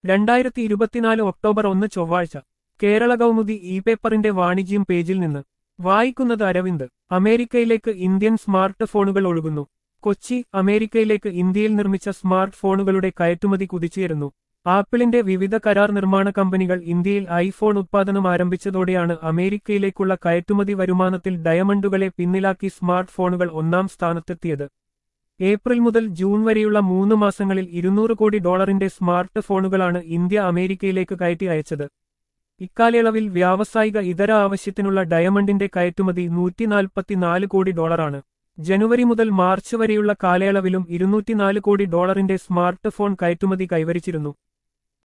രണ്ടായിരത്തി ഇരുപത്തിനാല് ഒക്ടോബർ ഒന്ന് ചൊവ്വാഴ്ച കേരള കൗമുദി ഇ പേപ്പറിന്റെ വാണിജ്യം പേജിൽ നിന്ന് വായിക്കുന്നത് അരവിന്ദ് അമേരിക്കയിലേക്ക് ഇന്ത്യൻ സ്മാർട്ട് ഫോണുകൾ ഒഴുകുന്നു കൊച്ചി അമേരിക്കയിലേക്ക് ഇന്ത്യയിൽ നിർമ്മിച്ച സ്മാർട്ട് ഫോണുകളുടെ കയറ്റുമതി കുതിച്ചുയരുന്നു ആപ്പിളിന്റെ വിവിധ കരാർ നിർമ്മാണ കമ്പനികൾ ഇന്ത്യയിൽ ഐഫോൺ ഉത്പാദനം ആരംഭിച്ചതോടെയാണ് അമേരിക്കയിലേക്കുള്ള കയറ്റുമതി വരുമാനത്തിൽ ഡയമണ്ടുകളെ പിന്നിലാക്കി സ്മാർട്ട് ഫോണുകൾ ഒന്നാം സ്ഥാനത്തെത്തിയത് ഏപ്രിൽ മുതൽ ജൂൺ വരെയുള്ള മൂന്ന് മാസങ്ങളിൽ ഇരുന്നൂറ് കോടി ഡോളറിന്റെ സ്മാർട്ട് ഫോണുകളാണ് ഇന്ത്യ അമേരിക്കയിലേക്ക് കയറ്റി അയച്ചത് ഇക്കാലയളവിൽ വ്യാവസായിക ഇതര ആവശ്യത്തിനുള്ള ഡയമണ്ടിന്റെ കയറ്റുമതി നൂറ്റിനാൽപ്പത്തിനാല് കോടി ഡോളറാണ് ജനുവരി മുതൽ മാർച്ച് വരെയുള്ള കാലയളവിലും ഇരുന്നൂറ്റിനാല് കോടി ഡോളറിന്റെ സ്മാർട്ട് ഫോൺ കയറ്റുമതി കൈവരിച്ചിരുന്നു